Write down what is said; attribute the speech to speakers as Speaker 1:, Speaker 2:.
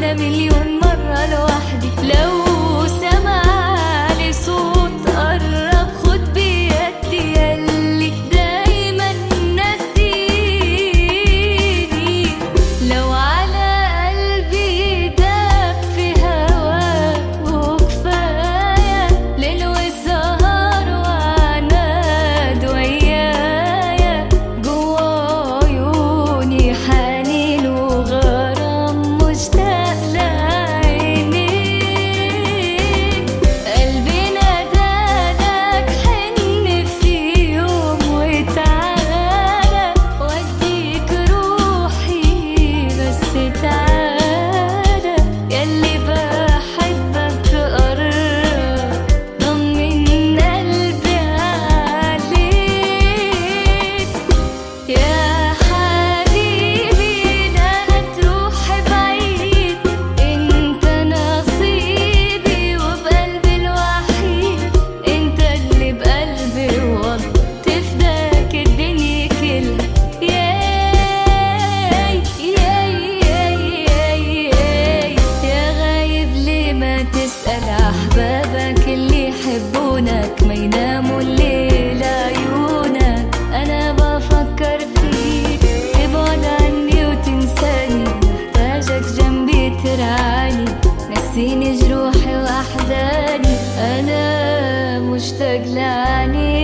Speaker 1: أنا مليون مرة لوحدي لو سمع لي صوت قرب خد بيدي ياللي دايما ناسيني لو على قلبي داب في هواك وكفاية ليل وسهر وعناد ويايا جوا عيوني حنين وغرام مشتاق لعينيك قلبي نادالك حن في يوم وتعالى وديك روحي بس تعالى ياللي بحبك تقرب ضمن قلبي عليك يا حبيبي لا تروح بعيد انت نصيبي وبقلبي الوحيد انت اللي بقلبي وضع تفداك الدنيا كلها ياي ياي ياي ياي ياي يا غايب ليه ما تسأل أحبابك اللي يحبونك ما يناموا الليل عيونك أنا بفكر فيك تبعد عني وتنساني محتاجك جنبي ترعاني نسيني جروحي وأحزاني أنا مشتاق لعنيك